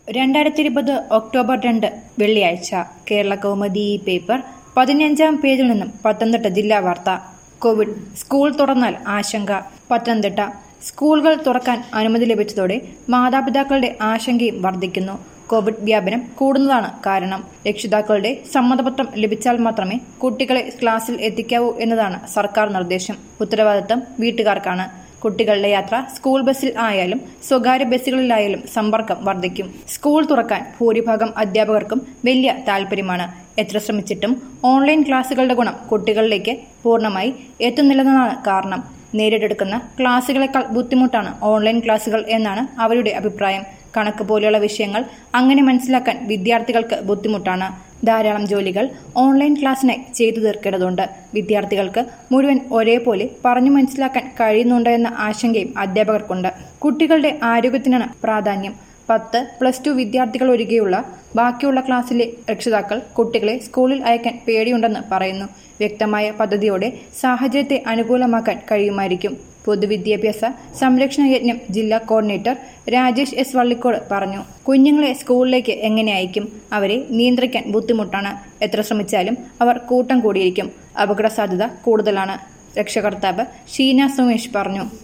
രണ്ടായിരത്തി ഇരുപത് ഒക്ടോബർ രണ്ട് വെള്ളിയാഴ്ച കേരള കൗമുദി ഈ പേപ്പർ പതിനഞ്ചാം പേജിൽ നിന്നും പത്തനംതിട്ട ജില്ലാ വാർത്ത കോവിഡ് സ്കൂൾ തുറന്നാൽ ആശങ്ക പത്തനംതിട്ട സ്കൂളുകൾ തുറക്കാൻ അനുമതി ലഭിച്ചതോടെ മാതാപിതാക്കളുടെ ആശങ്കയും വർദ്ധിക്കുന്നു കോവിഡ് വ്യാപനം കൂടുന്നതാണ് കാരണം രക്ഷിതാക്കളുടെ സമ്മതപത്രം ലഭിച്ചാൽ മാത്രമേ കുട്ടികളെ ക്ലാസ്സിൽ എത്തിക്കാവൂ എന്നതാണ് സർക്കാർ നിർദ്ദേശം ഉത്തരവാദിത്തം വീട്ടുകാർക്കാണ് കുട്ടികളുടെ യാത്ര സ്കൂൾ ബസ്സിൽ ആയാലും സ്വകാര്യ ബസ്സുകളിലായാലും സമ്പർക്കം വർദ്ധിക്കും സ്കൂൾ തുറക്കാൻ ഭൂരിഭാഗം അധ്യാപകർക്കും വലിയ താൽപര്യമാണ് എത്ര ശ്രമിച്ചിട്ടും ഓൺലൈൻ ക്ലാസുകളുടെ ഗുണം കുട്ടികളിലേക്ക് പൂർണ്ണമായി എത്തുന്നില്ലെന്നതാണ് കാരണം നേരിട്ടെടുക്കുന്ന ക്ലാസുകളെക്കാൾ ബുദ്ധിമുട്ടാണ് ഓൺലൈൻ ക്ലാസുകൾ എന്നാണ് അവരുടെ അഭിപ്രായം കണക്ക് പോലെയുള്ള വിഷയങ്ങൾ അങ്ങനെ മനസ്സിലാക്കാൻ വിദ്യാർത്ഥികൾക്ക് ബുദ്ധിമുട്ടാണ് ധാരാളം ജോലികൾ ഓൺലൈൻ ക്ലാസ്സിനായി ചെയ്തു തീർക്കേണ്ടതുണ്ട് വിദ്യാർത്ഥികൾക്ക് മുഴുവൻ ഒരേപോലെ പറഞ്ഞു മനസ്സിലാക്കാൻ കഴിയുന്നുണ്ടോ എന്ന ആശങ്കയും അധ്യാപകർക്കുണ്ട് കുട്ടികളുടെ ആരോഗ്യത്തിനാണ് പ്രാധാന്യം പത്ത് പ്ലസ് ടു വിദ്യാർത്ഥികൾ ഒഴികെയുള്ള ബാക്കിയുള്ള ക്ലാസ്സിലെ രക്ഷിതാക്കൾ കുട്ടികളെ സ്കൂളിൽ അയക്കാൻ പേടിയുണ്ടെന്ന് പറയുന്നു വ്യക്തമായ പദ്ധതിയോടെ സാഹചര്യത്തെ അനുകൂലമാക്കാൻ കഴിയുമായിരിക്കും പൊതുവിദ്യാഭ്യാസ സംരക്ഷണ യജ്ഞം ജില്ലാ കോർഡിനേറ്റർ രാജേഷ് എസ് വള്ളിക്കോട് പറഞ്ഞു കുഞ്ഞുങ്ങളെ സ്കൂളിലേക്ക് എങ്ങനെ അയക്കും അവരെ നിയന്ത്രിക്കാൻ ബുദ്ധിമുട്ടാണ് എത്ര ശ്രമിച്ചാലും അവർ കൂട്ടം കൂടിയിരിക്കും അപകട സാധ്യത കൂടുതലാണ് രക്ഷകർത്താവ് ഷീന സുമേഷ് പറഞ്ഞു